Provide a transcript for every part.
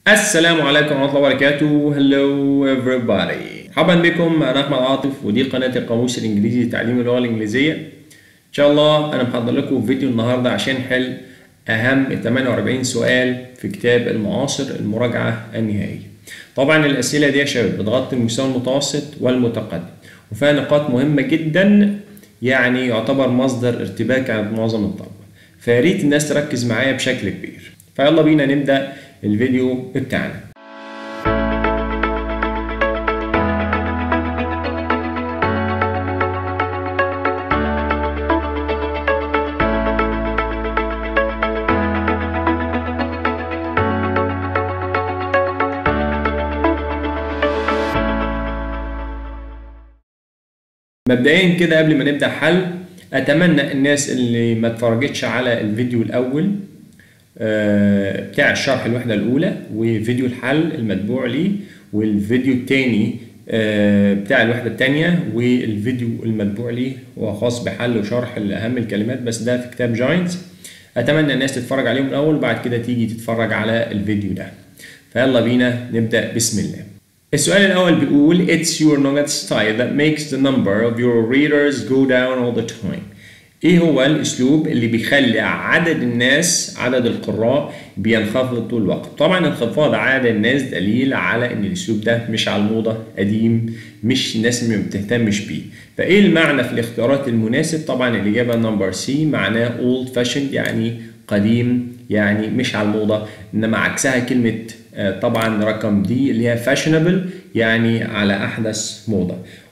السلام عليكم ورحمة الله وبركاته Hello everybody مرحبا بكم أنا أحمد عاطف ودي قناة القاموس الإنجليزي لتعليم اللغة الإنجليزية إن شاء الله أنا محضر لكم فيديو النهاردة عشان نحل أهم 48 سؤال في كتاب المعاصر المراجعة النهائية طبعا الأسئلة دي يا شباب بتغطي المستوى المتوسط والمتقدم وفيها نقاط مهمة جدا يعني يعتبر مصدر ارتباك عند معظم الطلبة فياريت الناس تركز معايا بشكل كبير فيلا بينا نبدأ الفيديو بتاعنا مبدئيا كده قبل ما نبدأ حل أتمنى الناس اللي ما اتفرجتش على الفيديو الأول بتاع الشرح الوحدة الأولى وفيديو الحل المتبوع ليه والفيديو التاني بتاع الوحدة التانية والفيديو المتبوع ليه هو خاص بحل وشرح لأهم الكلمات بس ده في كتاب جاينتس أتمنى الناس تتفرج عليهم الأول وبعد كده تيجي تتفرج على الفيديو ده فيلا بينا نبدأ بسم الله السؤال الأول بيقول It's your nugget style that makes the number of your readers go down all the time ايه هو الاسلوب اللي بيخلي عدد الناس عدد القراء بينخفض طول الوقت طبعا انخفاض عدد الناس دليل على ان الاسلوب ده مش على الموضه قديم مش الناس ما بتهتمش بيه فايه المعنى في الاختيارات المناسب طبعا الاجابه نمبر سي معناه old fashioned يعني قديم يعني مش على الموضه انما عكسها كلمه طبعا رقم دي اللي هي fashionable يعني على احدث موضه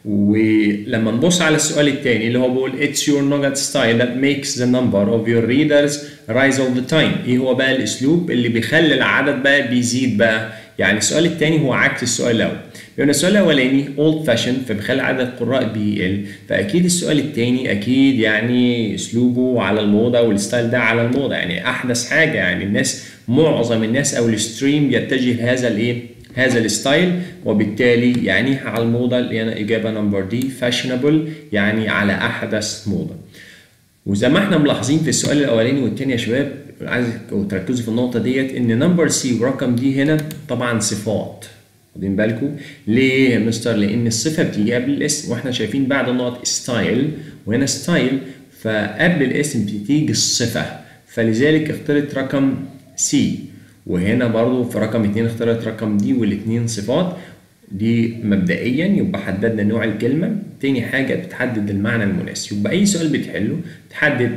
ولما نبص على السؤال الثاني اللي هو بيقول it's your nugget style that makes the number of your readers rise all the time ايه هو بقى الاسلوب اللي بيخلي العدد بقى بيزيد بقى يعني السؤال الثاني هو عكس السؤال الاول لان السؤال الاولاني old fashioned فبيخلي عدد القراء بيقل فاكيد السؤال الثاني اكيد يعني اسلوبه على الموضه والستايل ده على الموضه يعني احدث حاجه يعني الناس معظم الناس او الستريم يتجه لهذا الايه هذا الستايل وبالتالي يعني على الموضة اللي أنا إجابة نمبر دي فاشنبل يعني على أحدث موضة وزي ما احنا ملاحظين في السؤال الأولاني والتاني يا شباب عايزكم تركزوا في النقطة ديت إن نمبر سي ورقم دي هنا طبعا صفات واخدين بالكم ليه يا مستر لأن الصفة بتيجي قبل الاسم واحنا شايفين بعد النقط ستايل وهنا ستايل فقبل الاسم بتيجي الصفة فلذلك اخترت رقم سي وهنا برضو في رقم اتنين اخترت رقم دي والاتنين صفات دي مبدئيا يبقى حددنا نوع الكلمة تاني حاجة بتحدد المعنى المناسب يبقى أي سؤال بتحله تحدد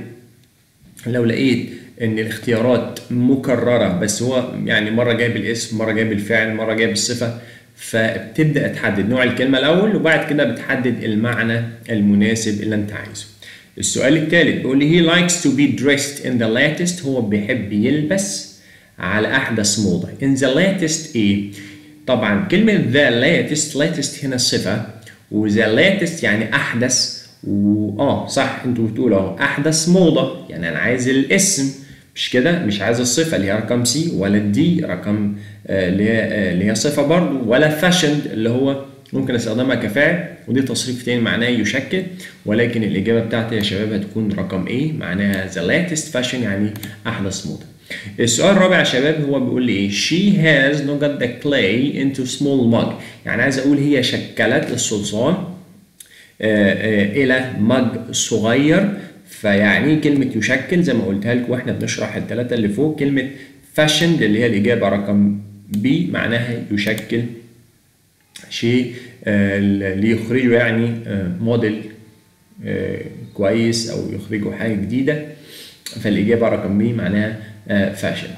لو لقيت إن الاختيارات مكررة بس هو يعني مرة جايب الاسم مرة جايب الفعل مرة جايب الصفة فبتبدأ تحدد نوع الكلمة الأول وبعد كده بتحدد المعنى المناسب اللي أنت عايزه السؤال الثالث بيقول لي he likes to be dressed in the latest هو بيحب يلبس على احدث موضه in the latest ايه طبعا كلمه the latest latest هنا صفه و the latest يعني احدث و اه صح انتوا بتقولوا اهو احدث موضه يعني انا عايز الاسم مش كده مش عايز الصفه اللي هي رقم سي ولا الدي رقم آه اللي هي آه اللي هي صفه برضو ولا فاشند اللي هو ممكن استخدمها كفاعل ودي تصريف تاني معناه يشكل ولكن الاجابه بتاعتي يا شباب هتكون رقم ايه معناها the latest fashion يعني احدث موضه السؤال الرابع يا شباب هو بيقول لي ايه she has not the clay into small mug يعني عايز اقول هي شكلت الصلصال آآ آآ الى مج صغير فيعني كلمة يشكل زي ما قلتها لكم واحنا بنشرح الثلاثة اللي فوق كلمة fashion اللي هي الإجابة رقم بي معناها يشكل شيء ليخرجه يعني موديل كويس أو يخرجه حاجة جديدة فالإجابة رقم بي معناها فاشل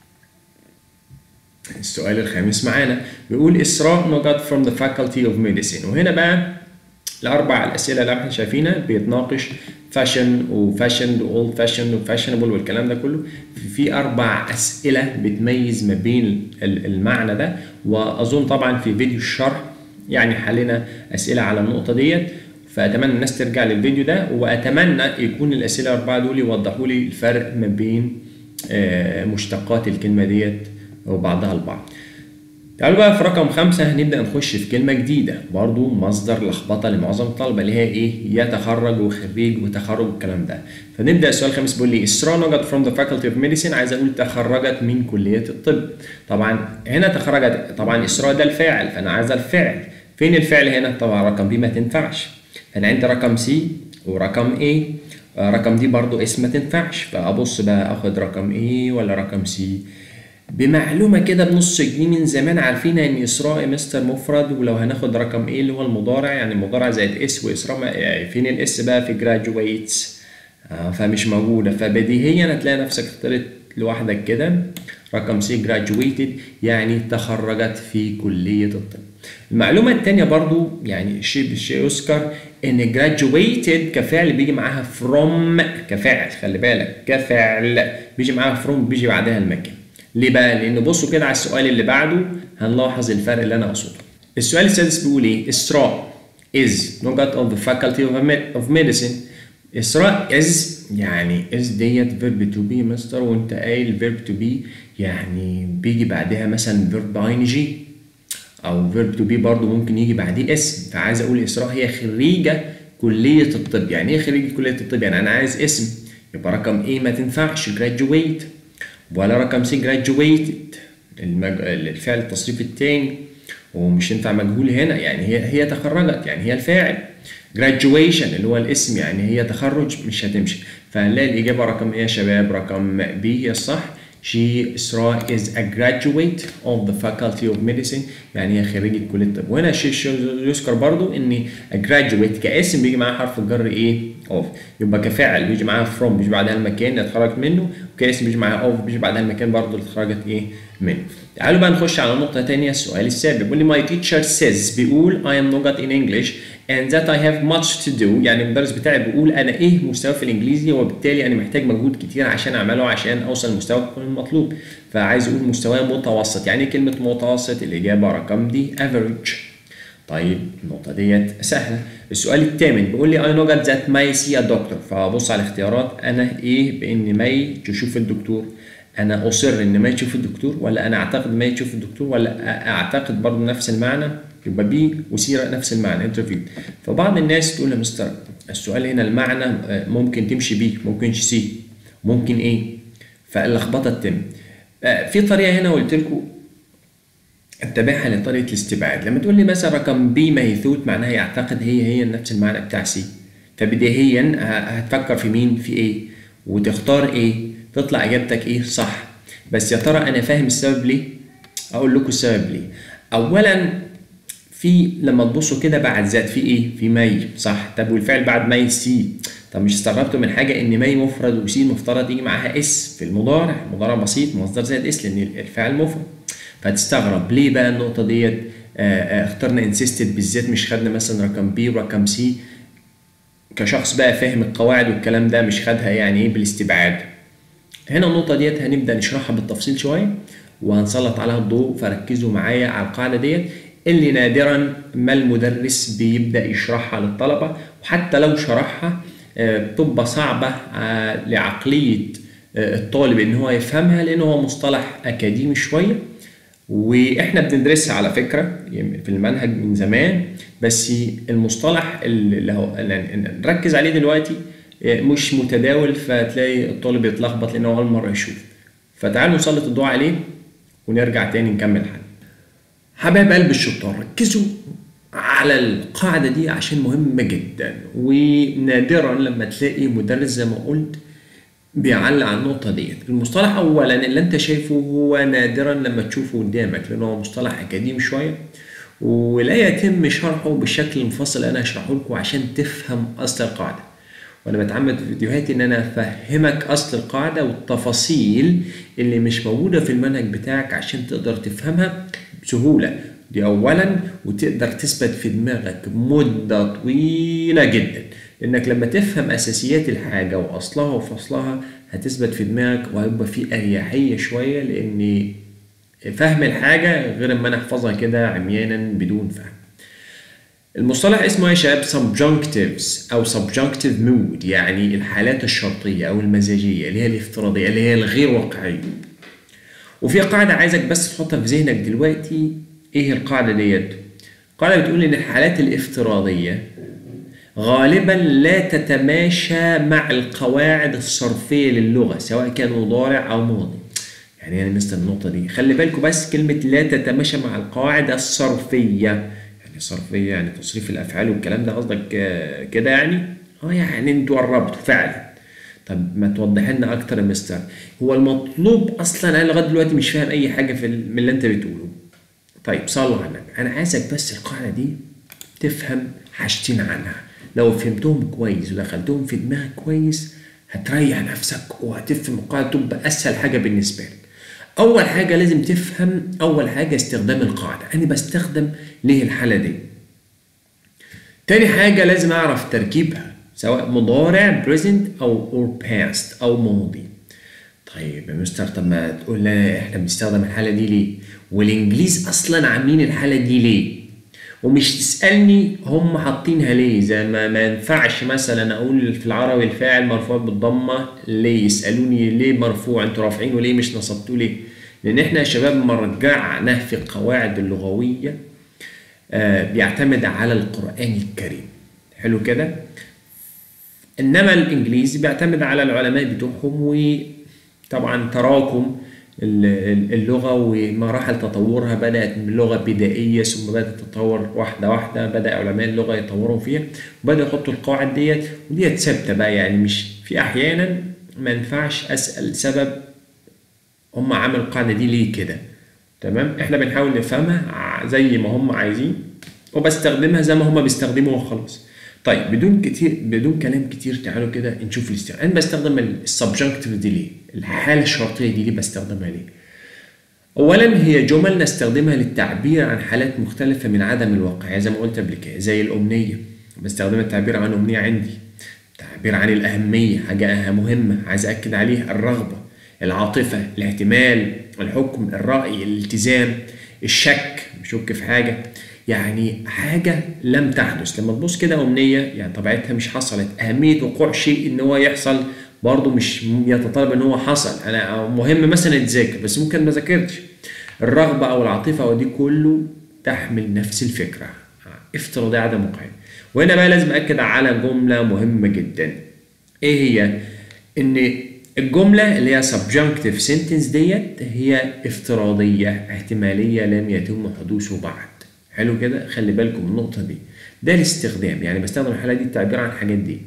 السؤال الخامس معانا بيقول إسراء نجت from the faculty of medicine وهنا بقى الأربع الأسئلة اللي احنا شايفينها بيتناقش فاشن وفاشن واولد فاشن وفاشنبل والكلام ده كله في أربع أسئلة بتميز ما بين المعنى ده وأظن طبعا في فيديو الشرح يعني حلينا أسئلة على النقطة ديت فأتمنى الناس ترجع للفيديو ده وأتمنى يكون الأسئلة الأربعة دول يوضحوا لي الفرق ما بين مشتقات الكلمة ديت وبعضها البعض تعالوا بقى في رقم خمسة هنبدأ نخش في كلمة جديدة برضو مصدر لخبطة لمعظم الطلبة اللي هي إيه يتخرج وخريج وتخرج والكلام ده فنبدأ السؤال الخامس بيقول لي إسراء نجت from the faculty of medicine عايز أقول تخرجت من كلية الطب طبعا هنا تخرجت طبعا إسراء ده الفاعل فأنا عايز الفعل فين الفعل هنا طبعا رقم بي ما تنفعش فأنا عندي رقم سي ورقم A رقم دي برضو اسم ما تنفعش فأبص بقى أخد رقم A ولا رقم سي بمعلومه كده بنص جنيه من زمان عارفين ان اسراء مستر مفرد ولو هناخد رقم ايه اللي هو المضارع يعني المضارع زائد اس واسراء يعني فين الاس بقى في جراجويتس آه فمش موجوده فبديهيا هتلاقي نفسك اخترت لوحدك كده رقم سي جراجويتد يعني تخرجت في كليه الطب المعلومة التانية برضو يعني شيء بالشيء يذكر ان graduated كفعل بيجي معاها from كفعل خلي بالك كفعل بيجي معاها from بيجي بعدها المكان ليه بقى؟ لأن بصوا كده على السؤال اللي بعده هنلاحظ الفرق اللي أنا أقصده. السؤال السادس بيقول إيه؟ إسراء is نقط of the faculty of, of medicine. إسراء is يعني is ديت verb to be مستر وأنت قايل verb to be يعني بيجي بعدها مثلا verb ing أو verb to be برضه ممكن يجي بعديه اسم فعايز أقول إسراء هي خريجة كلية الطب يعني إيه خريجة كلية الطب؟ يعني أنا عايز اسم يبقى رقم إيه ما تنفعش graduate ولا رقم سي graduated المج... الفعل التصريف الثاني ومش ينفع مجهول هنا يعني هي هي تخرجت يعني هي الفاعل graduation اللي هو الاسم يعني هي تخرج مش هتمشي فهنلاقي الإجابة رقم إيه يا شباب رقم بي هي الصح She إسراء is a graduate of the faculty of medicine يعني هي خريجة كلية الطب وهنا شيء يذكر برضو إن a graduate كاسم بيجي معاه حرف الجر إيه of يبقى كفاعل بيجي معاها from بيجي بعدها المكان اللي اتخرجت منه وكاسم بيجي معاها of بيجي بعدها المكان برضو اللي اتخرجت إيه منه تعالوا بقى نخش على نقطة تانية السؤال السابق بيقول لي my teacher says بيقول I am not in English and that I have much to do يعني المدرس بتاعي بيقول انا ايه مستوى في الانجليزي وبالتالي انا محتاج مجهود كتير عشان اعمله عشان اوصل للمستوى المطلوب فعايز اقول مستوى متوسط يعني كلمه متوسط الاجابه رقم دي average طيب النقطة ديت سهلة السؤال الثامن بيقول لي I know that may see a doctor فبص على الاختيارات أنا إيه بإن ماي تشوف الدكتور أنا أصر إن ماي تشوف الدكتور ولا أنا أعتقد ماي تشوف الدكتور ولا أعتقد برضه نفس المعنى يبقى بي وسيرة نفس المعنى انترفيو فبعض الناس تقول يا مستر السؤال هنا المعنى ممكن تمشي بي ممكن سي ممكن ايه فاللخبطه تتم في طريقه هنا قلت لكم اتبعها لطريقه الاستبعاد لما تقول لي مثلا رقم بي ميثوت معناها يعتقد هي هي نفس المعنى بتاع سي فبديهيا هتفكر في مين في ايه وتختار ايه تطلع اجابتك ايه صح بس يا ترى انا فاهم السبب ليه اقول لكم السبب ليه اولا في لما تبصوا كده بعد ذات في ايه؟ في مي صح طب والفعل بعد مي سي طب مش استغربتوا من حاجه ان مي مفرد وسي المفترض يجي معاها اس في المضارع مضارع بسيط مصدر زائد اس لان الفعل مفرد فتستغرب ليه بقى النقطه ديت اخترنا انسيستد بالذات مش خدنا مثلا رقم بي ورقم سي كشخص بقى فاهم القواعد والكلام ده مش خدها يعني ايه بالاستبعاد هنا النقطه ديت هنبدا نشرحها بالتفصيل شويه وهنسلط عليها الضوء فركزوا معايا على القاعده ديت اللي نادرا ما المدرس بيبدا يشرحها للطلبه وحتى لو شرحها بتبقى صعبه لعقليه الطالب ان هو يفهمها لان هو مصطلح اكاديمي شويه واحنا بندرسها على فكره في المنهج من زمان بس المصطلح اللي هو نركز عليه دلوقتي مش متداول فتلاقي الطالب يتلخبط لانه اول مره يشوف فتعالوا نسلط الضوء عليه ونرجع تاني نكمل حل حبايب قلب الشطار ركزوا على القاعدة دي عشان مهمة جدا ونادرا لما تلاقي مدرس زي ما قلت بيعلق على النقطة ديت المصطلح أولا اللي أنت شايفه هو نادرا لما تشوفه قدامك لأنه هو مصطلح أكاديمي شوية ولا يتم شرحه بالشكل المفصل أنا هشرحه لكم عشان تفهم أصل القاعدة وانا بتعمد في فيديوهاتي ان انا افهمك اصل القاعده والتفاصيل اللي مش موجوده في المنهج بتاعك عشان تقدر تفهمها بسهوله دي اولا وتقدر تثبت في دماغك مده طويله جدا انك لما تفهم اساسيات الحاجه واصلها وفصلها هتثبت في دماغك وهيبقى في اريحيه شويه لان فهم الحاجه غير اما انا احفظها كده عميانا بدون فهم المصطلح اسمه يا شباب subjunctives او subjunctive mood يعني الحالات الشرطيه او المزاجيه اللي هي الافتراضيه اللي هي الغير واقعيه وفي قاعده عايزك بس تحطها في ذهنك دلوقتي ايه القاعده ديت القاعده بتقول ان الحالات الافتراضيه غالبا لا تتماشى مع القواعد الصرفيه للغه سواء كان مضارع او ماضي يعني يعني مثل النقطه دي خلي بالكم بس كلمه لا تتماشى مع القواعد الصرفيه يعني صرفيه يعني تصريف الافعال والكلام ده قصدك آه، كده يعني اه يعني انتوا قربتوا فعلا طب ما توضح لنا اكتر يا مستر هو المطلوب اصلا انا لغايه دلوقتي مش فاهم اي حاجه في ال- من اللي انت بتقوله طيب صلوا على النبي انا عايزك بس القاعده دي تفهم حاجتين عنها لو فهمتهم كويس ودخلتهم في دماغك كويس هتريح نفسك وهتفهم القاعده تبقى اسهل حاجه بالنسبه لك اول حاجه لازم تفهم اول حاجه استخدام القاعده انا بستخدم ليه الحاله دي تاني حاجة لازم أعرف تركيبها سواء مضارع present أو or past أو ماضي طيب يا مستر طب ما تقول لنا احنا بنستخدم الحالة دي ليه؟ والإنجليز أصلا عاملين الحالة دي ليه؟ ومش تسألني هم حاطينها ليه زي ما ما ينفعش مثلا أقول في العربي الفاعل مرفوع بالضمة ليه يسألوني ليه مرفوع أنتوا رافعينه ليه مش نصبتوه ليه؟ لأن احنا يا شباب ما رجعنا في القواعد اللغوية آه، بيعتمد على القرآن الكريم حلو كده انما الانجليزي بيعتمد على العلماء بتوعهم وطبعا تراكم ال- ال- اللغة ومراحل تطورها بدأت من لغة بدائية ثم بدأت تتطور واحدة واحدة بدأ علماء اللغة يطوروا فيها وبدأوا يحطوا القواعد ديت وديت ثابتة بقى يعني مش في أحيانا ما ينفعش أسأل سبب هم عملوا القاعدة دي ليه كده تمام احنا بنحاول نفهمها ع- زي ما هم عايزين وبستخدمها زي ما هم بيستخدموها وخلاص طيب بدون كتير بدون كلام كتير تعالوا كده نشوف الاستخدام انا بستخدم السبجنكتيف دي ليه الحاله الشرطيه دي ليه بستخدمها ليه اولا هي جمل نستخدمها للتعبير عن حالات مختلفه من عدم الواقعيه زي ما قلت قبل كده زي الامنيه بستخدمها التعبير عن امنيه عندي تعبير عن الاهميه حاجه مهمه عايز اكد عليها الرغبه العاطفه الاحتمال الحكم الراي الالتزام الشك بشك في حاجه يعني حاجه لم تحدث لما تبص كده امنيه يعني طبيعتها مش حصلت اهميه وقوع شيء ان هو يحصل برضه مش يتطلب ان هو حصل انا مهم مثلا تذاكر بس ممكن ما ذاكرتش الرغبه او العاطفه ودي كله تحمل نفس الفكره افتراضي عدم واقعي وهنا بقى لازم اكد على جمله مهمه جدا ايه هي ان الجمله اللي هي subjunctive sentence ديت هي افتراضيه احتماليه لم يتم حدوثه بعد حلو كده خلي بالكم من النقطه دي ده الاستخدام يعني بستخدم الحاله دي التعبير عن الحاجات دي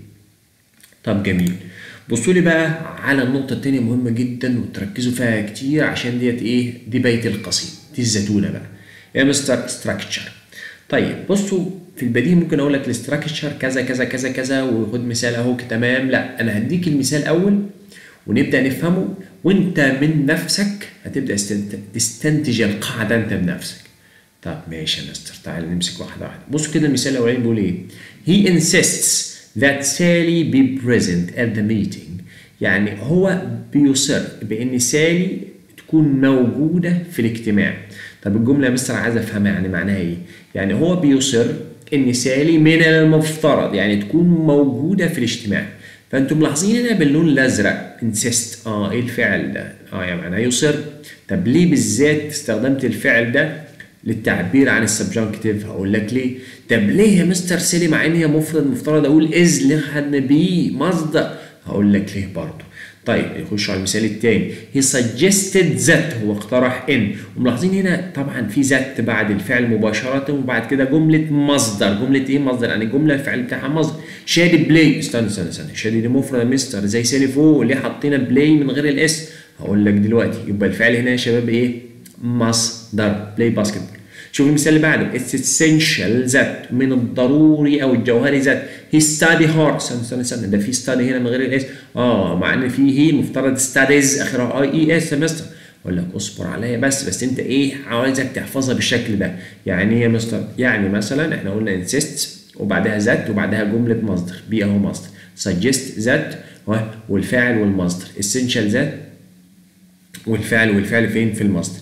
طب جميل بصوا لي بقى على النقطة التانية مهمة جدا وتركزوا فيها كتير عشان ديت ايه دي بيت القصيد دي الزتونة بقى يا مستر ستراكشر طيب بصوا في البديهي ممكن اقول لك الاستراكشر كذا كذا كذا كذا وخد مثال اهو تمام لا انا هديك المثال اول ونبدا نفهمه وانت من نفسك هتبدا استنت- تستنتج القاعده انت بنفسك طب ماشي يا مستر تعال نمسك واحده واحده بصوا كده المثال الاولاني بيقول ايه he insists that Sally be present at the meeting يعني هو بيصر بان سالي تكون موجوده في الاجتماع طب الجمله يا مستر عايز افهمها يعني معناها ايه يعني هو بيصر ان سالي من المفترض يعني تكون موجوده في الاجتماع فانتم ملاحظين هنا باللون الازرق insist اه ايه الفعل ده اه يعني معناه يصر طب ليه بالذات استخدمت الفعل ده للتعبير عن السبجنكتيف هقول لك ليه طب ليه يا مستر سيلي مع ان هي مفرد مفترض اقول از ليه خدنا بي مصدر هقول لك ليه برضه طيب نخش على المثال الثاني he suggested that هو اقترح ان وملاحظين هنا طبعا في ذات بعد الفعل مباشرة وبعد كده جملة مصدر جملة ايه مصدر يعني جملة الفعل بتاعها مصدر شادي بلاي استنى استنى استنى شادي دي مفرد يا مستر زي سالي فوق ليه حطينا بلاي من غير الاس هقول لك دلوقتي يبقى الفعل هنا يا شباب ايه مصدر بلاي باسكت شوف المثال اللي بعده it's essential that من الضروري او الجوهري ذات he study hard استنى استنى استنى ده في study هنا من غير الاس اه مع ان في هي المفترض studies اخرها اي اي اس يا مستر اقول لك اصبر عليا بس بس انت ايه عايزك تحفظها بالشكل ده يعني ايه يا مستر يعني مثلا احنا قلنا insist وبعدها ذات وبعدها جمله مصدر بي اهو مصدر suggest ذات والفاعل والمصدر essential ذات والفعل والفعل فين في المصدر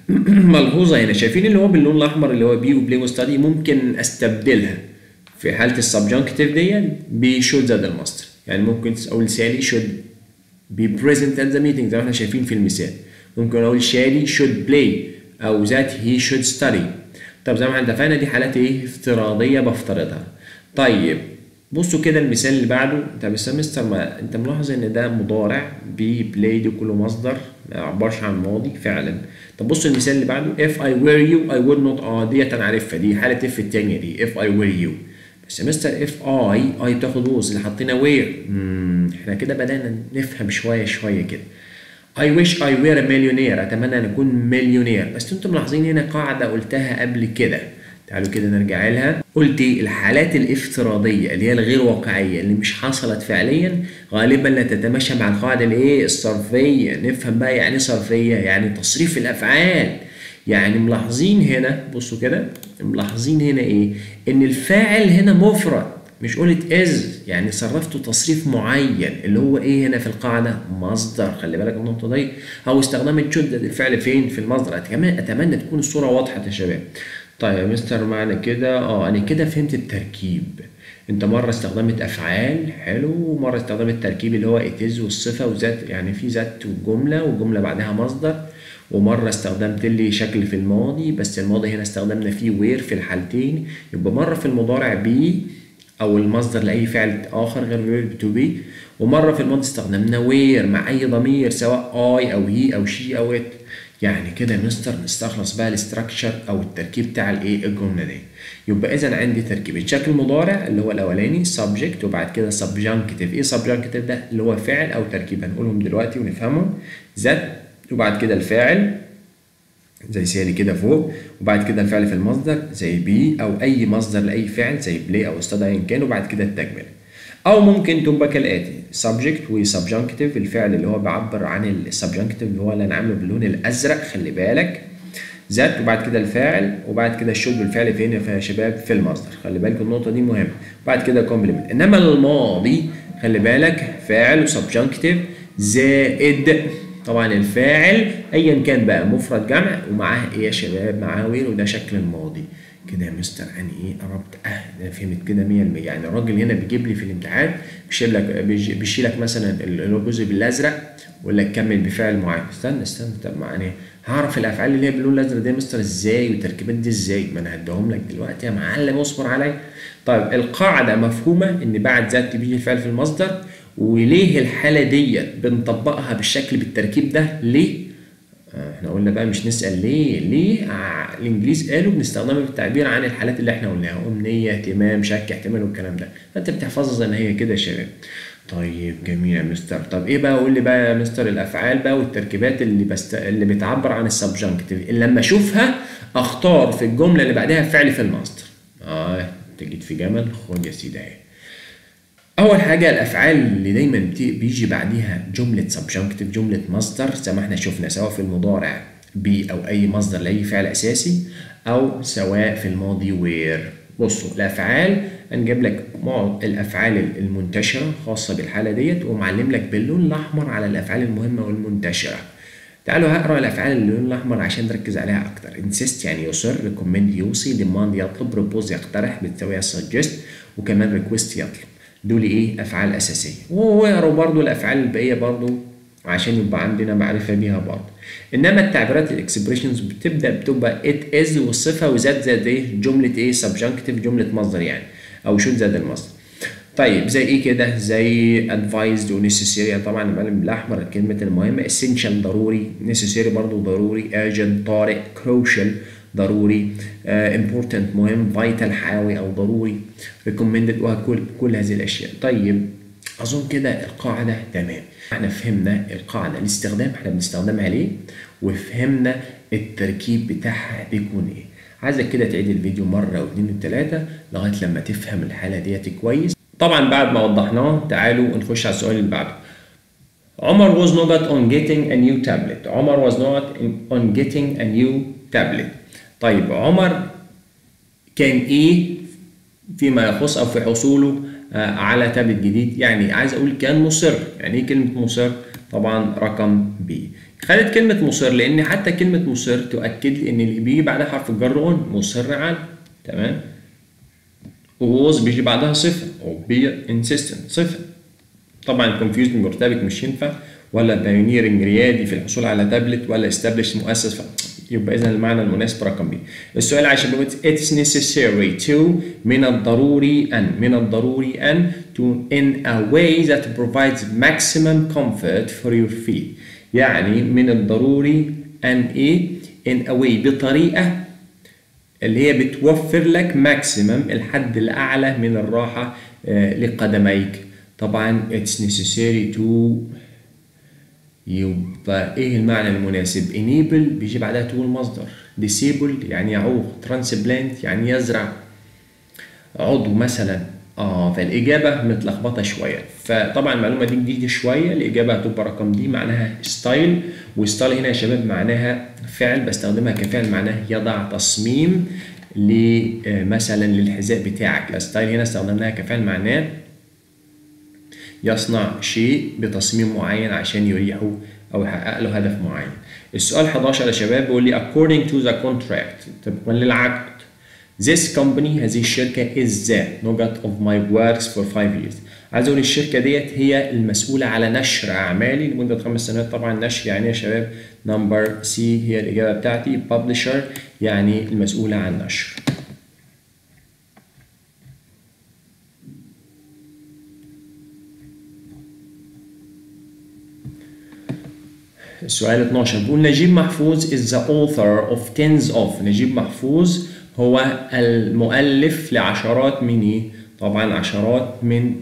ملحوظه هنا شايفين اللي هو باللون الاحمر اللي هو بي وبلاي وستادي ممكن استبدلها في حاله السبجنكتيف دي بشود زاد المصدر يعني ممكن اقول سالي should be present at the meeting زي ما احنا شايفين في المثال ممكن اقول شادي should play او that he should study طب زي ما احنا اتفقنا دي حالات ايه افتراضيه بفترضها طيب بصوا كده المثال اللي بعده طب يا مستر ما انت ملاحظ ان ده مضارع بي بلاي دي كله مصدر ما يعبرش عن ماضي فعلا طب بصوا المثال اللي بعده if I were you I would not اه ديت انا عارفها دي حاله if التانية دي if I were you بس يا مستر if I I بتاخد was اللي حطينا where مم. احنا كده بدأنا نفهم شوية شوية كده I wish I were a millionaire أتمنى أن أكون مليونير بس أنتم ملاحظين هنا قاعدة قلتها قبل كده تعالوا كده نرجع لها قلت الحالات الافتراضية اللي هي الغير واقعية اللي مش حصلت فعليا غالبا لا تتماشى مع القاعدة الايه الصرفية نفهم بقى يعني صرفية يعني تصريف الأفعال يعني ملاحظين هنا بصوا كده ملاحظين هنا ايه ان الفاعل هنا مفرد مش قلت از يعني صرفته تصريف معين اللي هو ايه هنا في القاعده مصدر خلي بالك من النقطه دي او استخدمت شده الفعل فين في المصدر كمان اتمنى تكون الصوره واضحه يا شباب طيب يا مستر معنى كده اه انا كده فهمت التركيب انت مره استخدمت افعال حلو ومره استخدمت التركيب اللي هو اتز والصفه وذات يعني في ذات وجمله والجمله بعدها مصدر ومرة استخدمت لي شكل في الماضي بس الماضي هنا استخدمنا فيه وير في الحالتين يبقى مرة في المضارع بي أو المصدر لأي فعل آخر غير وير تو بي ومرة في الماضي استخدمنا وير مع أي ضمير سواء أي أو هي أو شي أو إت يعني كده يا مستر نستخلص بقى الاستراكشر أو التركيب بتاع الإيه الجملة دي يبقى إذا عندي تركيبين شكل مضارع اللي هو الأولاني subject وبعد كده subjunctive إيه subjunctive ده اللي هو فعل أو تركيب هنقولهم دلوقتي ونفهمهم ذات وبعد كده الفاعل زي سيري كده فوق وبعد كده الفعل في المصدر زي بي او اي مصدر لاي فعل زي بلاي او استدعى ايا كان وبعد كده التكمله او ممكن تبقى كالاتي subject و subjunctive الفعل اللي هو بيعبر عن السبجنكتيف اللي هو اللي انا عامله باللون الازرق خلي بالك ذات وبعد كده الفاعل وبعد كده الشوب بالفعل فين يا شباب في المصدر خلي بالك النقطه دي مهمه وبعد كده كومبلمنت انما الماضي خلي بالك فاعل وسبجنكتيف زائد طبعا الفاعل ايا كان بقى مفرد جمع ومعاه ايه يا شباب معاه وير وده شكل الماضي كده يا مستر يعني ايه قربت اه ده فهمت كده 100% يعني الراجل هنا بيجيب لي في الامتحان بيشيل لك بيشيل لك مثلا اللي هو الجزء بالازرق ويقول لك كمل بفعل معين استنى استنى طب يعني هعرف الافعال اللي هي باللون الازرق دي يا مستر ازاي والتركيبات دي ازاي ما انا هديهم لك دلوقتي يا معلم اصبر عليا طيب القاعده مفهومه ان بعد ذات بيجي الفعل في المصدر وليه الحالة ديت بنطبقها بالشكل بالتركيب ده ليه؟ احنا قلنا بقى مش نسأل ليه ليه الانجليز قالوا بنستخدمها في التعبير عن الحالات اللي احنا قلناها أمنية اهتمام شك احتمال والكلام ده فانت بتحفظها زي ما هي كده يا شباب طيب جميل يا مستر طب ايه بقى قول لي بقى يا مستر الافعال بقى والتركيبات اللي بست... اللي بتعبر عن السبجنكتيف اللي لما اشوفها اختار في الجمله اللي بعدها فعل في المصدر اه انت جيت في جمل خد يا سيدي اهي اول حاجه الافعال اللي دايما بيجي بعديها جمله سبجنكتيف جمله مصدر زي ما احنا شفنا سواء في المضارع بي او اي مصدر لاي فعل اساسي او سواء في الماضي وير بصوا الافعال هنجيب لك الافعال المنتشره خاصه بالحاله ديت ومعلم لك باللون الاحمر على الافعال المهمه والمنتشره تعالوا هقرا الافعال اللون الاحمر عشان نركز عليها اكتر insist يعني يصر recommend يوصي demand يطلب propose يقترح بتساويها suggest وكمان request يطلب دول ايه افعال اساسيه واقروا برضو الافعال الباقيه برضو عشان يبقى عندنا معرفه بيها برضو انما التعبيرات الاكسبريشنز بتبدا بتبقى ات از والصفه وزاد زاد ايه جمله ايه سبجنكتيف جمله مصدر يعني او شوت زاد المصدر طيب زي ايه كده زي advised و necessary طبعا المعلم بالاحمر الكلمه المهمه essential ضروري necessary برضو ضروري urgent طارئ crucial ضروري uh, important مهم vital حيوي او ضروري recommended وكل كل هذه الاشياء طيب اظن كده القاعده تمام احنا فهمنا القاعده الاستخدام احنا بنستخدمها ليه وفهمنا التركيب بتاعها بيكون ايه عايزك كده تعيد الفيديو مره واثنين وثلاثه لغايه لما تفهم الحاله ديت كويس طبعا بعد ما وضحناه تعالوا نخش على السؤال اللي بعده عمر was not on getting a new tablet عمر was not on getting a new tablet طيب عمر كان ايه فيما يخص او في حصوله على تابلت جديد يعني عايز اقول كان مصر يعني ايه كلمه مصر طبعا رقم بي خدت كلمه مصر لان حتى كلمه مصر تؤكد لي ان اللي بيجي بعدها حرف الجر اون مصر على تمام ووز بيجي بعدها صفه او بي انسيستنت صفه طبعا كونفيوزد مرتبك مش ينفع ولا بايونيرنج ريادي في الحصول على تابلت ولا استبلش مؤسس ف... يبقى اذا المعنى المناسب رقم بي السؤال عشان بيقول it's necessary to من الضروري ان من الضروري ان to in a way that provides maximum comfort for your feet يعني من الضروري ان ايه in a way بطريقه اللي هي بتوفر لك ماكسيمم الحد الاعلى من الراحه آه، لقدميك طبعا it's necessary to يبقى ايه المعنى المناسب enable بيجي بعدها تو المصدر disable يعني يعوق transplant يعني يزرع عضو مثلا اه فالاجابه متلخبطه شويه فطبعا المعلومه دي جديده شويه الاجابه هتبقى رقم دي معناها ستايل وستايل هنا يا شباب معناها فعل بستخدمها كفعل معناه يضع تصميم مثلا للحذاء بتاعك ستايل هنا استخدمناها كفعل معناه يصنع شيء بتصميم معين عشان يريحه او يحقق له هدف معين السؤال 11 يا شباب بيقول لي according to the contract طبقا للعقد This company هذه الشركة is the نقط of my works for five years عايز اقول الشركة ديت هي المسؤولة على نشر أعمالي لمدة خمس سنوات طبعا نشر يعني يا شباب نمبر سي هي الإجابة بتاعتي publisher يعني المسؤولة عن نشر السؤال 12 بيقول نجيب محفوظ is the author of tens of نجيب محفوظ هو المؤلف لعشرات من ايه؟ طبعا عشرات من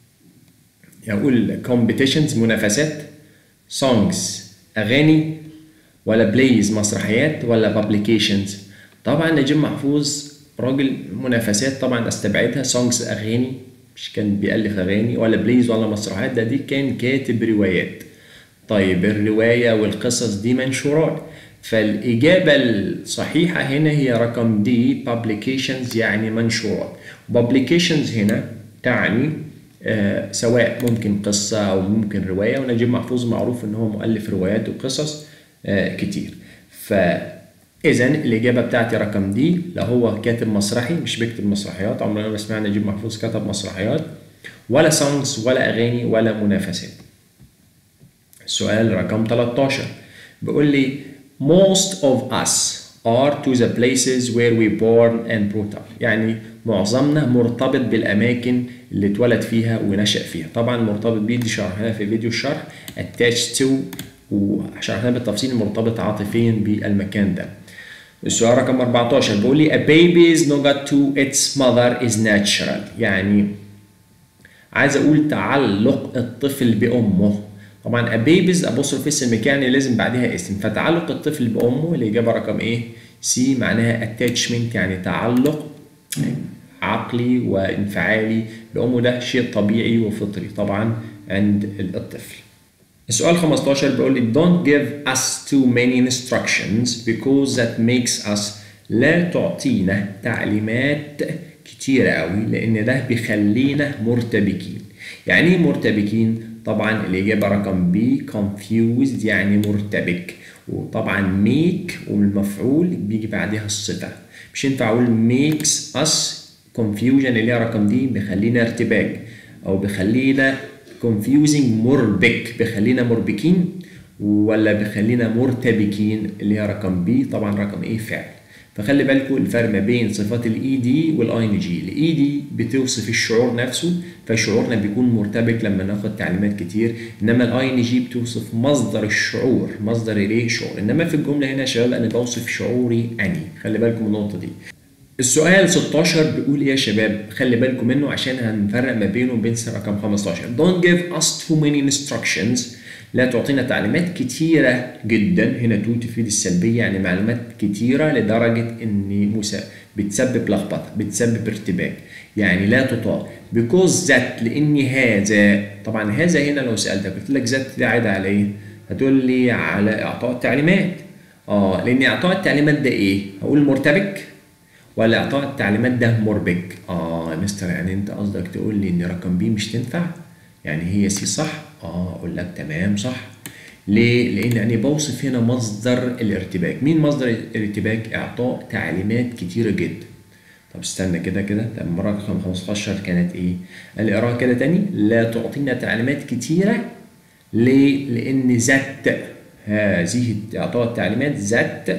يقول competitions منافسات songs اغاني ولا plays مسرحيات ولا publications طبعا نجيب محفوظ راجل منافسات طبعا استبعدها songs اغاني مش كان بيألف اغاني ولا بلايز ولا مسرحيات ده دي كان كاتب روايات طيب الرواية والقصص دي منشورات فالإجابة الصحيحة هنا هي رقم دي publications يعني منشورات publications هنا تعني آه سواء ممكن قصة أو ممكن رواية ونجيب محفوظ معروف إن هو مؤلف روايات وقصص آه كتير فإذا الإجابة بتاعتي رقم دي لا هو كاتب مسرحي مش بيكتب مسرحيات عمرنا ما سمعنا نجيب محفوظ كتب مسرحيات ولا سونجز ولا أغاني ولا منافسات سؤال رقم 13 بيقول لي most of us are to the places where we born and brought up يعني معظمنا مرتبط بالأماكن اللي اتولد فيها ونشأ فيها طبعا مرتبط بيه دي شرحناها في فيديو الشرح attached to وشرحناها بالتفصيل مرتبط عاطفيا بالمكان ده السؤال رقم 14 بيقول لي a baby's نوجت to its mother is natural يعني عايز اقول تعلق الطفل بامه طبعا a baby's apostrophe اسم مكاني لازم بعدها اسم فتعلق الطفل بامه الاجابه رقم ايه سي معناها attachment يعني تعلق عقلي وانفعالي بامه ده شيء طبيعي وفطري طبعا عند الطفل السؤال 15 بيقول لي don't give us too many instructions because that makes us لا تعطينا تعليمات كتيرة قوي لأن ده بيخلينا مرتبكين يعني ايه مرتبكين؟ طبعا الإجابة رقم بي confused يعني مرتبك وطبعا make والمفعول بيجي بعدها الصفة مش ينفع أقول makes us confusion اللي هي رقم دي بيخلينا ارتباك أو بيخلينا confusing مربك بيخلينا مربكين ولا بيخلينا مرتبكين اللي هي رقم بي طبعا رقم ايه فعل فخلي بالكم الفرق ما بين صفات الاي دي والاي ان جي الاي دي بتوصف الشعور نفسه فشعورنا بيكون مرتبك لما ناخد تعليمات كتير انما الاي ان جي بتوصف مصدر الشعور مصدر الايه شعور انما في الجمله هنا يا شباب انا بوصف شعوري اني خلي بالكم من النقطه دي السؤال 16 بيقول ايه يا شباب خلي بالكم منه عشان هنفرق ما بينه وبين رقم 15 don't give us too many instructions لا تعطينا تعليمات كتيرة جدا هنا تو تفيد السلبية يعني معلومات كتيرة لدرجة ان موسى بتسبب لخبطة بتسبب ارتباك يعني لا تطاع because that لان هذا طبعا هذا هنا لو سألتك قلت لك ذات دي عايدة على ايه؟ هتقول لي على اعطاء التعليمات اه لان اعطاء التعليمات ده ايه؟ هقول مرتبك ولا اعطاء التعليمات ده مربك اه يا مستر يعني انت قصدك تقول لي ان رقم بي مش تنفع يعني هي سي صح اه اقول لك تمام صح ليه لان انا بوصف هنا مصدر الارتباك مين مصدر الارتباك اعطاء تعليمات كتيره جدا طب استنى كده كده طب المره رقم 15 كانت ايه القراءه كده تاني لا تعطينا تعليمات كتيره ليه لان ذات هذه اعطاء التعليمات ذات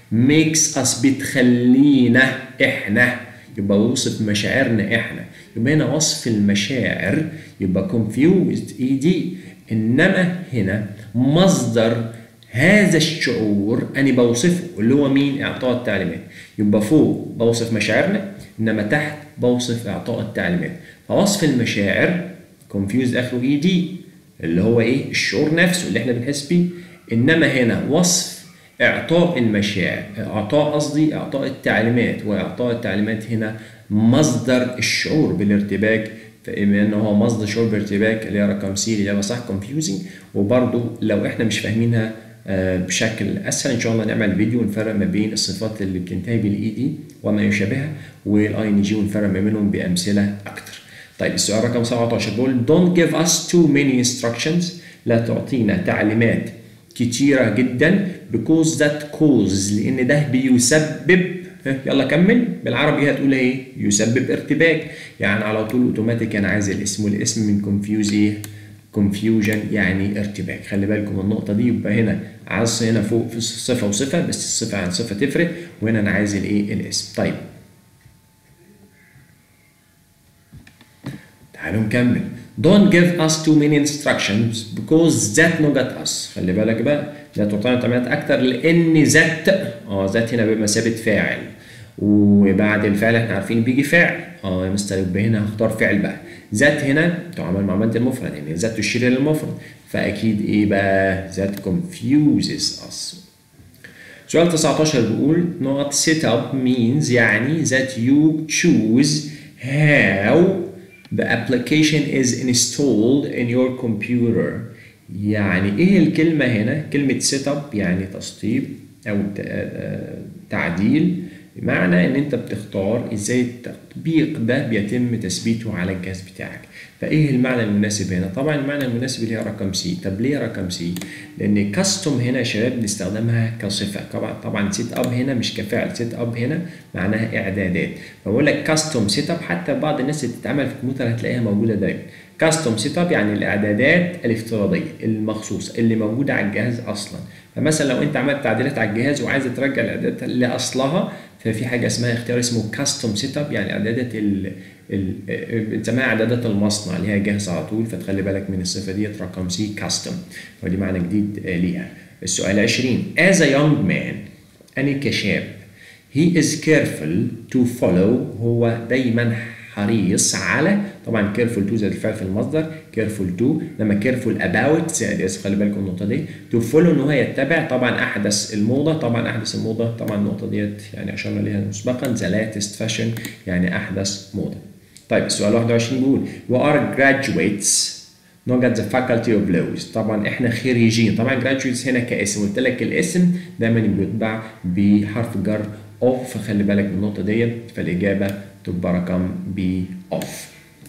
makes us بتخلينا احنا يبقى بوصف مشاعرنا احنا يبقى هنا وصف المشاعر يبقى confused اي دي انما هنا مصدر هذا الشعور انا بوصفه اللي هو مين اعطاء التعليمات يبقى فوق بوصف مشاعرنا انما تحت بوصف اعطاء التعليمات فوصف المشاعر confused اخره اي دي اللي هو ايه الشعور نفسه اللي احنا بنحس بيه انما هنا وصف اعطاء المشاعر اعطاء قصدي اعطاء التعليمات واعطاء التعليمات هنا مصدر الشعور بالارتباك فإما إن هو مصدر شعور بارتباك اللي هي رقم سي الإجابة صح confusing وبرضه لو إحنا مش فاهمينها بشكل أسهل إن شاء الله نعمل فيديو ونفرق ما بين الصفات اللي بتنتهي بالإي دي وما يشابهها والأي إن جي ونفرق ما بينهم بأمثلة أكتر. طيب السؤال رقم 17 بيقول don't give us too many instructions لا تعطينا تعليمات كتيرة جدا because that cause لأن ده بيسبب يلا كمل بالعربي هتقول ايه؟ يسبب ارتباك يعني على طول اوتوماتيك انا عايز الاسم والاسم من confuse ايه؟ confusion يعني ارتباك خلي بالكم من النقطة دي يبقى هنا عايز هنا فوق في صفة وصفة بس الصفة عن صفة تفرق وهنا أنا عايز الإيه الاسم طيب تعالوا نكمل Don't give us too many instructions because that no got us خلي بالك بقى لا تعطينا تعليمات أكتر لأن ذات اه ذات هنا بمثابة فاعل وبعد الفعل احنا عارفين بيجي فعل اه يا مستر يبقى هنا هختار فعل بقى ذات هنا تعامل مع مادة المفرد يعني ذات تشير للمفرد فأكيد إيه بقى ذات confuses us سؤال 19 بيقول not set up means يعني that you choose how the application is installed in your computer يعني ايه الكلمة هنا كلمة set up يعني تسطيب او تعديل بمعنى ان انت بتختار ازاي التطبيق ده بيتم تثبيته على الجهاز بتاعك فايه المعنى المناسب هنا طبعا المعنى المناسب اللي هي رقم سي طب ليه رقم سي لان كاستوم هنا يا شباب بنستخدمها كصفه طبعا طبعا سيت اب هنا مش كفعل سيت اب هنا معناها اعدادات فبقول لك كاستوم سيت اب حتى بعض الناس اللي بتتعمل في الكمبيوتر هتلاقيها موجوده دايما كاستوم سيت اب يعني الاعدادات الافتراضيه المخصوصه اللي موجوده على الجهاز اصلا فمثلا لو انت عملت تعديلات على الجهاز وعايز ترجع الاعدادات لاصلها ففي حاجه اسمها اختيار اسمه كاستوم سيت اب يعني اعدادات ال بنسميها اعدادات المصنع اللي هي جاهزه على طول فتخلي بالك من الصفه ديت رقم سي كاستوم ودي معنى جديد ليها السؤال 20 as a young man أنا كشاب he is careful to follow هو دايما حريص على طبعا careful to زائد الفعل في المصدر careful to لما careful about زائد اسف خلي بالكم النقطه دي to follow ان هو يتبع طبعا احدث الموضه طبعا احدث الموضه طبعا النقطه ديت يعني اشرنا ليها مسبقا the latest fashion يعني احدث موضه طيب السؤال 21 بيقول we are graduates not at the faculty of laws طبعا احنا خريجين طبعا graduates هنا كاسم قلت لك الاسم دايما بيتبع بحرف جر اوف فخلي بالك من النقطه ديت فالاجابه تبقى رقم بي اوف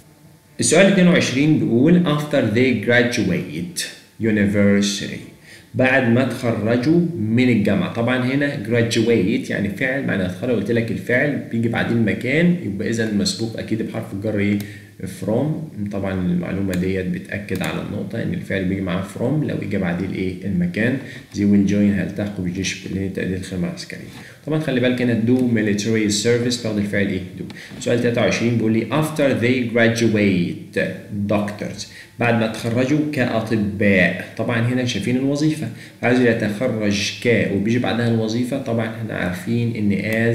السؤال 22 بيقول after they graduate university بعد ما تخرجوا من الجامعة طبعا هنا graduate يعني فعل معنى اتخرج قلت لك الفعل بيجي بعدين المكان يبقى اذا مسبوق اكيد بحرف الجر ايه from طبعا المعلومة ديت بتأكد على النقطة ان الفعل بيجي معاه from لو اجى بعديه الايه المكان زي will join هيلتحقوا بالجيش لتأدية الخدمة العسكرية طبعا خلي بالك هنا do military service باخد الفعل ايه do سؤال 23 بيقول لي after they graduate doctors بعد ما تخرجوا كأطباء طبعا هنا شايفين الوظيفة عايز يتخرج ك وبيجي بعدها الوظيفة طبعا احنا عارفين ان as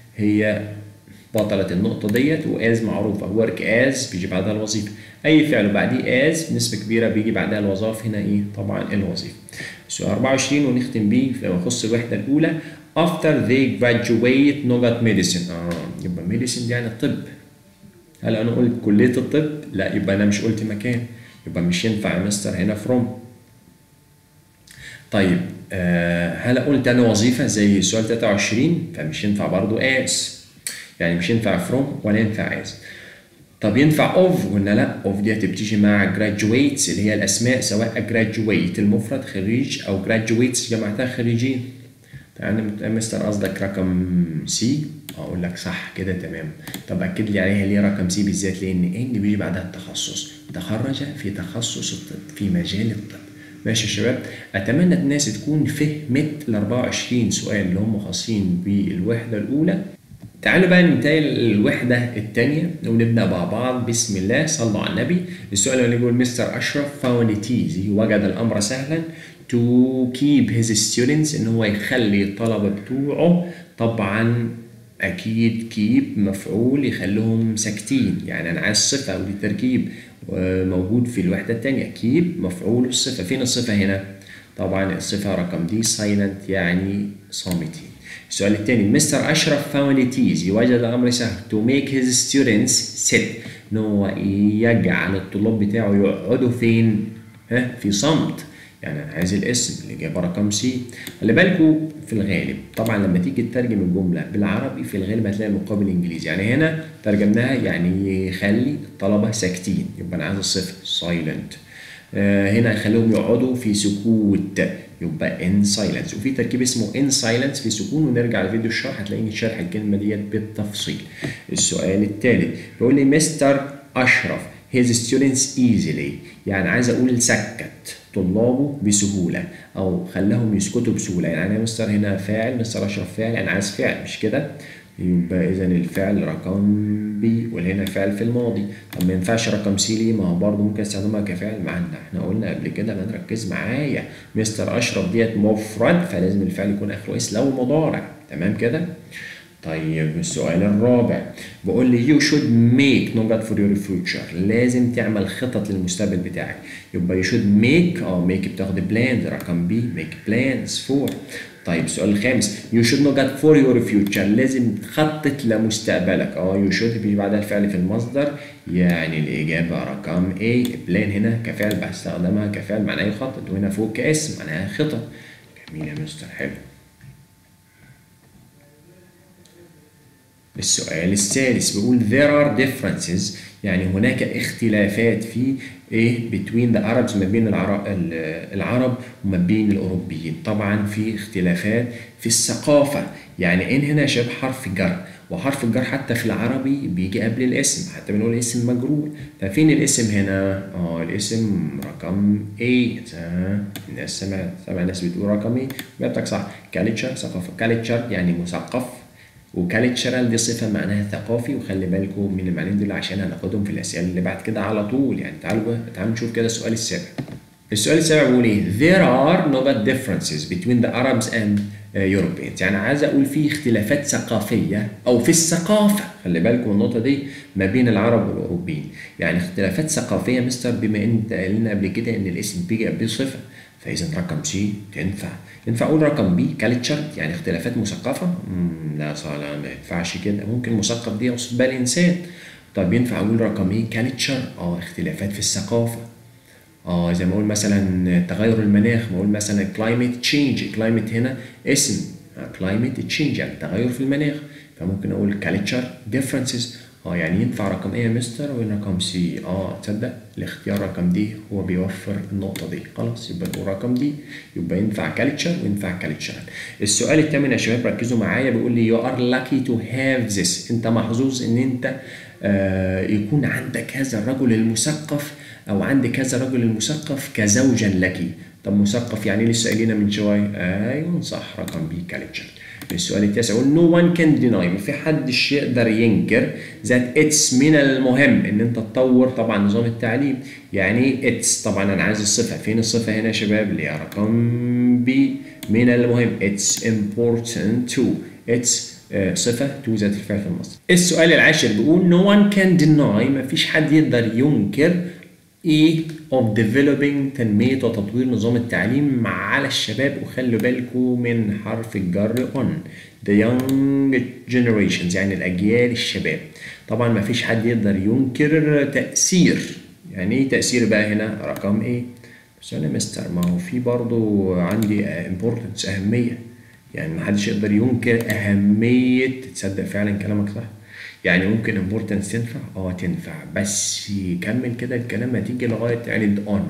هي بطلة النقطة ديت واز معروفة ورك از بيجي بعدها الوظيفة أي فعل بعديه از بنسبة كبيرة بيجي بعدها الوظائف هنا إيه طبعا الوظيفة السؤال 24 ونختم بيه فيما يخص الوحدة الأولى after they graduate نوجت medicine اه يبقى medicine دي يعني الطب هل أنا قلت كلية الطب؟ لا يبقى أنا مش قلت مكان يبقى مش ينفع يا مستر هنا from طيب آه هل قلت أنا وظيفة زي السؤال 23 فمش ينفع برضو as يعني مش ينفع from ولا ينفع as طب ينفع of ولا لا of دي هتبتيجي مع graduates اللي هي الاسماء سواء graduate المفرد خريج او graduates جمعتها خريجين يعني مستر قصدك رقم سي اقول لك صح كده تمام طب اكد لي عليها ليه رقم سي بالذات لان ان بيجي بعدها التخصص تخرج في تخصص الطب في مجال الطب ماشي يا شباب اتمنى الناس تكون فهمت ال 24 سؤال اللي هم خاصين بالوحده الاولى تعالوا بقى ننتهي الوحدة الثانية ونبدأ مع بعض بسم الله صلوا على النبي السؤال اللي يقول مستر أشرف found it easy وجد الأمر سهلا to keep his students إن هو يخلي الطلبة بتوعه طبعا أكيد keep مفعول يخليهم ساكتين يعني أنا عايز صفة ودي تركيب موجود في الوحدة الثانية keep مفعول الصفة فين الصفة هنا؟ طبعا الصفة رقم دي silent يعني صامتين السؤال الثاني مستر أشرف found it easy وجد الأمر سهل to make his students sit إن هو يجعل الطلاب بتاعه يقعدوا فين؟ ها في صمت يعني أنا عايز الاسم الإجابة رقم سي خلي بالكوا في الغالب طبعا لما تيجي تترجم الجملة بالعربي في الغالب هتلاقي المقابل إنجليزي يعني هنا ترجمناها يعني يخلي الطلبة ساكتين يبقى أنا عايز الصفر silent آه هنا يخليهم يقعدوا في سكوت يبقى in silence وفي تركيب اسمه in silence في سكون ونرجع لفيديو الشرح هتلاقيني شارح الكلمه ديت بالتفصيل. السؤال الثالث بيقول لي مستر اشرف his students easily يعني عايز اقول سكت طلابه بسهوله او خلاهم يسكتوا بسهوله يعني انا مستر هنا فاعل مستر اشرف فاعل يعني عايز فعل مش كده؟ يبقى اذا الفعل رقم بي وهنا فعل في الماضي طب ما ينفعش رقم سي ليه ما هو برضه ممكن استخدمها كفعل معنا احنا قلنا قبل كده ما نركز معايا مستر اشرف ديت مفرد فلازم الفعل يكون اخره اس لو مضارع تمام كده طيب السؤال الرابع بقول لي يو شود ميك نوت فور يور فيوتشر لازم تعمل خطط للمستقبل بتاعك يبقى يو شود ميك اه ميك بتاخد بلان رقم بي ميك بلانز فور طيب السؤال الخامس يو شود نوت فور يور فيوتشر لازم تخطط لمستقبلك اه يو شود بيجي بعدها الفعل في المصدر يعني الاجابه رقم A بلان هنا كفعل بستخدمها كفعل معناه يخطط وهنا فوق كاسم معناها خطط جميل يا مستر حلو السؤال السادس بيقول there are differences يعني هناك اختلافات في ايه between the Arabs ما بين العرب, العرب وما بين الاوروبيين طبعا في اختلافات في الثقافه يعني ان هنا يا شباب حرف جر وحرف الجر حتى في العربي بيجي قبل الاسم حتى بنقول اسم مجرور ففين الاسم هنا اه الاسم رقم 8 اه الناس سمع سمع ناس بتقول رقم ايه بيبقى صح كالتشر ثقافه كالتشر يعني مثقف وكالتشرال دي صفة معناها ثقافي وخلي بالكم من المعنيين دول عشان هناخدهم في الأسئلة اللي بعد كده على طول يعني تعالوا تعالوا نشوف كده السؤال السابع. السؤال السابع بيقول ايه؟ There are no differences between the Arabs and uh, Europeans يعني عايز أقول في اختلافات ثقافية أو في الثقافة خلي بالكم النقطة دي ما بين العرب والأوروبيين يعني اختلافات ثقافية مستر بما إن أنت قلنا قبل كده إن الاسم بيجي قبل صفة فاذا رقم سي تنفع ينفع اقول رقم بي كالتشر يعني اختلافات مثقفه لا صح لا ما ينفعش كده ممكن مثقف دي اقصد بها الانسان طب ينفع اقول رقم ايه كالتشر اه اختلافات في الثقافه اه زي ما اقول مثلا تغير المناخ ما اقول مثلا كلايمت تشينج كلايمت هنا اسم كلايمت تشينج يعني تغير في المناخ فممكن اقول كالتشر ديفرنسز اه يعني ينفع رقم ايه يا مستر ورقم سي اه تصدق الاختيار رقم دي هو بيوفر النقطة دي خلاص يبقى نقول رقم دي يبقى ينفع كالتشر وينفع كالتشر السؤال الثامن يا شباب ركزوا معايا بيقول لي you are lucky to have this انت محظوظ ان انت آه يكون عندك هذا الرجل المثقف او عندك هذا الرجل المثقف كزوجا لك طب مثقف يعني لسه قايلينها من شويه ايوه صح رقم بي كالتشر السؤال التاسع يقول no one can deny ما في حدش يقدر ينكر that it's من المهم ان انت تطور طبعا نظام التعليم يعني it's طبعا انا عايز الصفه فين الصفه هنا يا شباب اللي هي رقم بي من المهم it's important to it's صفة تو ذات الفعل في المصدر. السؤال العاشر بيقول no one can deny ما فيش حد يقدر ينكر ايه of developing تنمية وتطوير نظام التعليم على الشباب وخلوا بالكم من حرف الجر on the young generations يعني الأجيال الشباب طبعا ما فيش حد يقدر ينكر تأثير يعني ايه تأثير بقى هنا رقم ايه بس انا مستر ما هو في برضو عندي importance أهمية يعني ما حدش يقدر ينكر أهمية تصدق فعلا كلامك صح يعني ممكن importance تنفع اه تنفع بس يكمل كده الكلام هتيجي لغايه عند on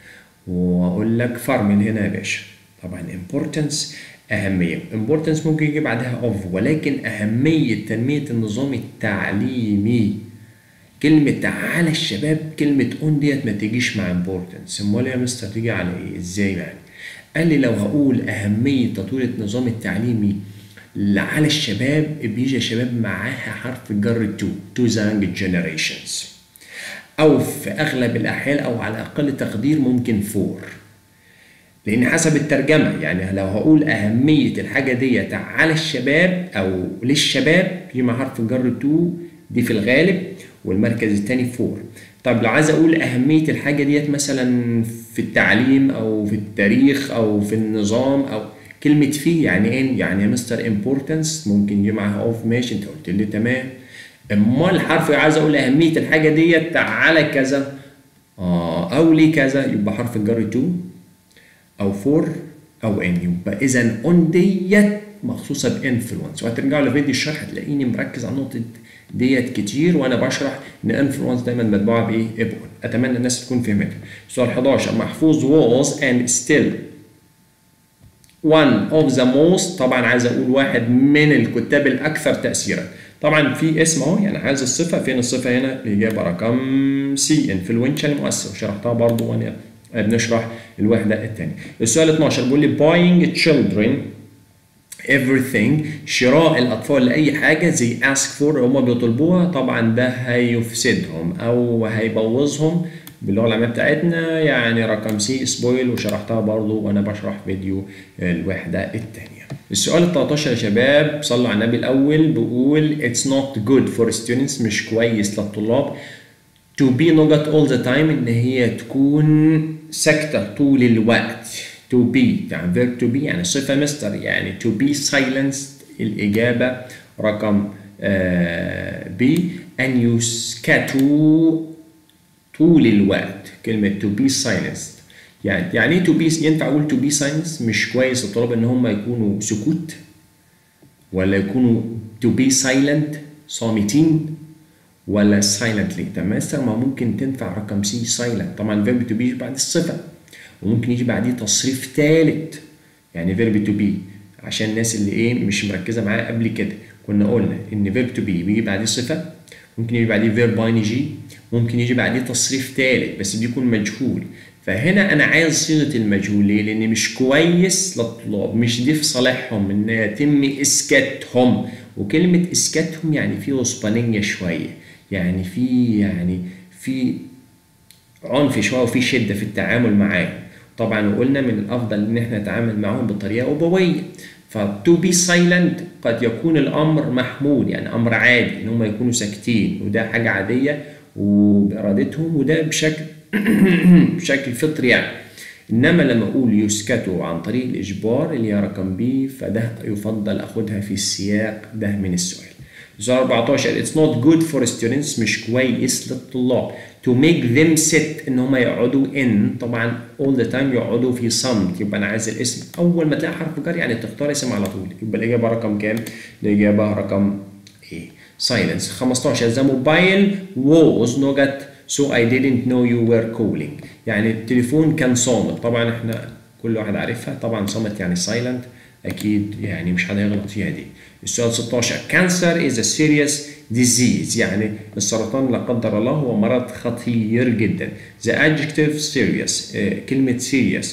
واقول لك فرمل هنا يا باشا طبعا importance اهميه importance ممكن يجي بعدها of ولكن اهميه تنميه النظام التعليمي كلمة على الشباب كلمة اون ديت ما تجيش مع امبورتنس امال يا مستر تيجي على ايه ازاي يعني قال لي لو هقول اهمية تطوير النظام التعليمي على الشباب بيجي الشباب معاها حرف الجر تو تو زانج جنريشنز او في اغلب الاحيان او على اقل تقدير ممكن فور لان حسب الترجمه يعني لو هقول اهميه الحاجه ديت على الشباب او للشباب يجي مع حرف الجر تو دي في الغالب والمركز الثاني فور طب لو عايز اقول اهميه الحاجه ديت مثلا في التعليم او في التاريخ او في النظام او كلمه في يعني ايه يعني يا مستر امبورتنس ممكن يجي معاها اوف ماشي انت قلت لي تمام امال الحرف عايز اقول اهميه الحاجه ديت على كذا اه او ليه كذا يبقى حرف الجر تو او فور او ان يبقى اذا اون ديت مخصوصه بانفلونس وهترجعوا لفيديو الشرح هتلاقيني مركز على النقطه ديت كتير وانا بشرح ان انفلونس دايما متبوعه بايه؟ ابون اتمنى الناس تكون فهمتها. سؤال 11 محفوظ was and still one of the most طبعا عايز اقول واحد من الكتاب الاكثر تاثيرا. طبعا في اسم اهو يعني عايز الصفه فين الصفه هنا؟ الاجابه رقم سي انفلونشال مؤثر وشرحتها برضو وانا بنشرح الوحده الثانيه. السؤال 12 بيقول لي buying children everything شراء الاطفال لاي حاجه زي ask for هما بيطلبوها طبعا ده هيفسدهم او هيبوظهم باللغه العاميه بتاعتنا يعني رقم سي سبويل وشرحتها برضو وانا بشرح فيديو الوحده الثانيه السؤال ال 13 يا شباب صلوا على النبي الاول بيقول it's not good for students مش كويس للطلاب to be نوجت all the time ان هي تكون ساكته طول الوقت to be يعني verb to be يعني صفة مستر يعني to be silenced الإجابة رقم آه B أن يسكتوا طول الوقت كلمة to be silenced يعني يعني ايه to be ينفع أقول to be silenced مش كويس للطلاب إن هم يكونوا سكوت ولا يكونوا to be silent صامتين ولا silently طب مستر ما ممكن تنفع رقم C silent طبعا verb to be بعد الصفة وممكن يجي بعديه تصريف ثالث يعني فيرب تو بي عشان الناس اللي ايه مش مركزه معايا قبل كده كنا قلنا ان فيرب تو بي بيجي بعديه صفه ممكن يجي بعديه فيرب اي جي ممكن يجي بعديه تصريف ثالث بس بيكون مجهول فهنا انا عايز صيغه المجهول ليه؟ لان مش كويس للطلاب مش دي في صالحهم ان يتم اسكاتهم وكلمه اسكاتهم يعني في غصبانيه شويه يعني في يعني في عنف شويه وفي شده في التعامل معاهم طبعا وقلنا من الافضل ان احنا نتعامل معاهم بطريقه ابويه فتو بي سايلنت قد يكون الامر محمود يعني امر عادي ان هم يكونوا ساكتين وده حاجه عاديه وبارادتهم وده بشكل بشكل فطري يعني انما لما اقول يسكتوا عن طريق الاجبار اللي هي رقم بي فده يفضل اخدها في السياق ده من السؤال سؤال 14 it's not good for students مش كويس للطلاب to make them sit ان هم يقعدوا in طبعا all the time يقعدوا في صمت يبقى انا عايز الاسم اول ما تلاقي حرف جر يعني تختار اسم على طول يبقى الاجابه رقم كام؟ الاجابه رقم ايه silence 15 the mobile was not so I didn't know you were calling يعني التليفون كان صامت طبعا احنا كل واحد عارفها طبعا صامت يعني silent اكيد يعني مش حد هيغلط فيها دي السؤال 16 cancer is a serious disease يعني السرطان لا قدر الله هو مرض خطير جدا the adjective serious آه كلمة serious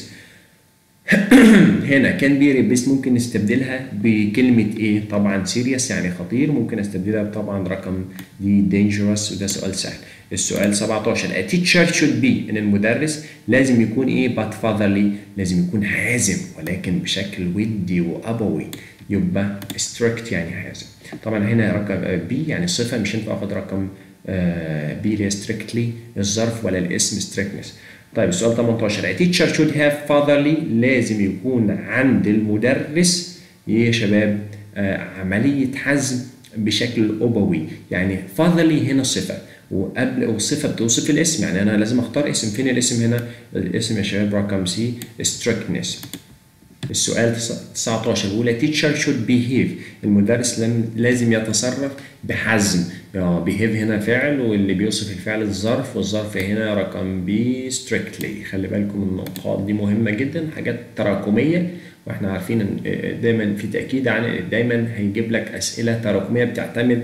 هنا كان بي ريبليس ممكن نستبدلها بكلمة ايه؟ طبعا سيريس يعني خطير ممكن استبدلها طبعا رقم دي dangerous وده سؤال سهل. السؤال 17 a teacher should be ان المدرس لازم يكون ايه but fatherly لازم يكون حازم ولكن بشكل ودي وابوي يبقى strict يعني حازم. طبعا هنا رقم بي يعني صفة مش هينفع اخد رقم بي اللي strictly الظرف ولا الاسم strictness. طيب السؤال 18 a teacher should have fatherly لازم يكون عند المدرس ايه يا شباب آه عملية حزم بشكل أبوي يعني fatherly هنا صفة وقبل والصفة بتوصف الاسم يعني أنا لازم أختار اسم فين الاسم هنا الاسم يا شباب رقم سي strictness السؤال 19 بيقول teacher should behave المدرس لازم يتصرف بحزم behave هنا فعل واللي بيوصف الفعل الظرف والظرف هنا رقم بي strictly خلي بالكم النقاط دي مهمة جدا حاجات تراكمية واحنا عارفين ان دايما في تأكيد عن دايما هيجيب لك أسئلة تراكمية بتعتمد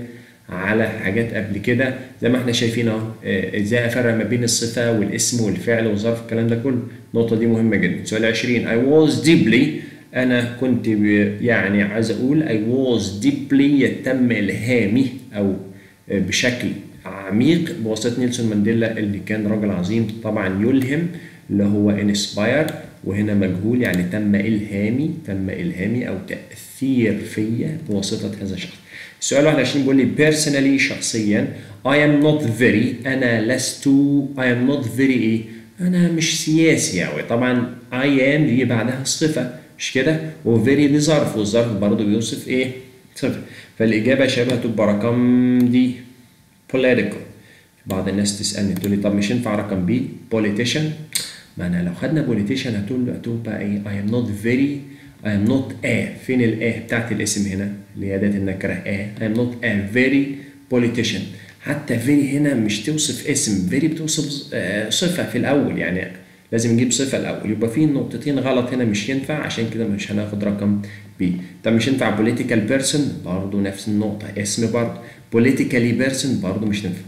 على حاجات قبل كده زي ما احنا شايفين اهو آه، ازاي افرق ما بين الصفه والاسم والفعل والظرف الكلام ده كله النقطه دي مهمه جدا سؤال 20 I was deeply انا كنت ب- يعني عايز اقول I was deeply يتم الهامي او آه، بشكل عميق بواسطه نيلسون مانديلا اللي كان راجل عظيم طبعا يلهم اللي هو انسباير وهنا مجهول يعني تم الهامي تم الهامي او تاثير فيا بواسطه هذا الشخص السؤال 21 بيقول لي personally شخصيا I am not very انا لست I am not very ايه انا مش سياسي قوي طبعا I am دي بعدها صفه مش كده و very دي ظرف والظرف برضه بيوصف ايه صفه فالاجابه شبه تبقى رقم دي political بعض الناس تسالني تقول لي طب مش ينفع رقم بي politician ما انا لو خدنا politician هتقول هتبقى ايه I am not very I am not a فين ال a بتاعت الاسم هنا اللي هي اداه النكره a I am not a very politician حتى very هنا مش توصف اسم very بتوصف آه، صفه في الاول يعني لازم نجيب صفه الاول يبقى في نقطتين غلط هنا مش ينفع عشان كده مش هناخد رقم بي طب مش ينفع political person برضه نفس النقطه اسم برضه politically person برضه مش ينفع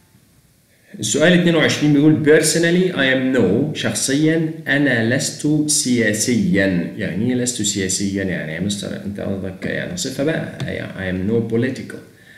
السؤال 22 بيقول personally I am no شخصيا أنا لست سياسيا يعني إيه لست سياسيا يعني يا مستر أنت قصدك يعني صفة بقى I am no political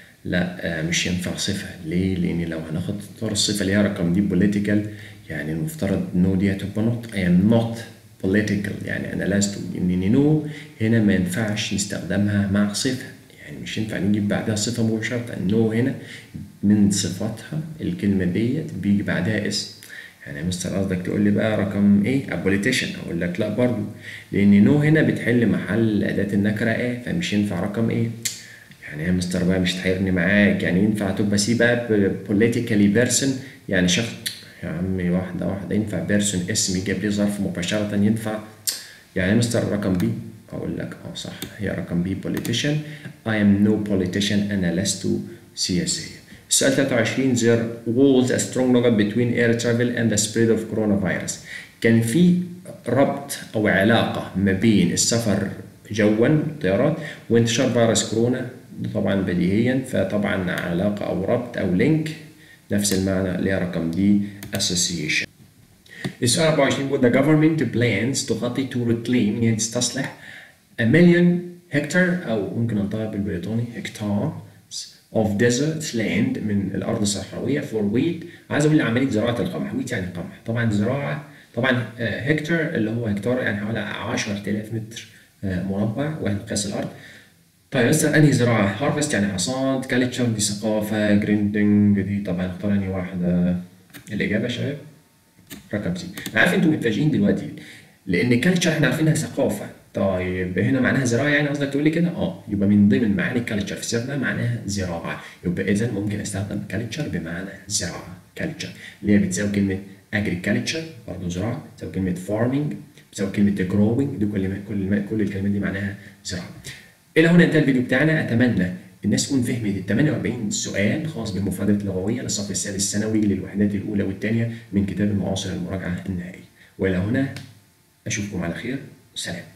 لا آه، مش ينفع صفة ليه؟ لأن لو هناخد اختار الصفة اللي هي رقم دي political يعني المفترض no دي هتبقى not I am not political يعني أنا لست إنني no هنا ما ينفعش نستخدمها مع صفة يعني مش ينفع نجيب بعدها صفة مباشرة نو هنا من صفاتها الكلمة ديت بيجي بعدها اسم يعني يا مستر قصدك تقول لي بقى رقم ايه a politician اقول لك لا برضو لان نو هنا بتحل محل اداة النكرة ايه فمش ينفع رقم ايه يعني يا مستر بقى مش تحيرني معاك يعني ينفع تبقى سي بقى politically person يعني شخص يا عمي واحدة واحدة ينفع بيرسون اسم يجيب لي ظرف مباشرة ينفع يعني يا مستر رقم بي أقول لك أه صح هي رقم بي politician I am no politician أنا لست سياسيا السؤال 23 there was a strong link between air travel and the spread of coronavirus كان في ربط أو علاقة ما بين السفر جوا طيارات وانتشار فيروس كورونا ده طبعا بديهيا فطبعا علاقة أو ربط أو لينك نفس المعنى اللي هي رقم دي association السؤال 24 بيقول the government plans تخطط to reclaim يعني تستصلح a million hectare أو ممكن ننطقها بالبريطاني هكتار of desert land من الأرض الصحراوية for wheat عايز أقول عملية زراعة القمح wheat يعني قمح طبعا زراعة طبعا هكتار اللي هو هكتار يعني حوالي 10000 متر آه، مربع ومقياس الأرض طيب لسه انهي زراعه هارفست يعني حصاد كالتشر دي ثقافه جريندنج دي طبعا اختار انهي واحده الاجابه يا شباب رقم سي انا عارف انتوا متفاجئين دلوقتي لان كالتشر احنا عارفينها ثقافه طيب هنا معناها زراعه يعني قصدك تقول لي كده اه يبقى من ضمن معاني الكالتشر في السياق ده معناها زراعه يبقى اذا ممكن استخدم كالتشر بمعنى زراعه كالتشر اللي هي بتساوي كلمه agriculture برضه زراعه بتساوي كلمه farming بتساوي كلمه growing دي كل كل كل الكلمات دي معناها زراعه الى هنا انتهى الفيديو بتاعنا اتمنى الناس تكون فهمت ال 48 سؤال خاص بالمفردات اللغويه للصف السادس الثانوي للوحدات الاولى والثانيه من كتاب المعاصر المراجعه النهائيه والى هنا اشوفكم على خير سلام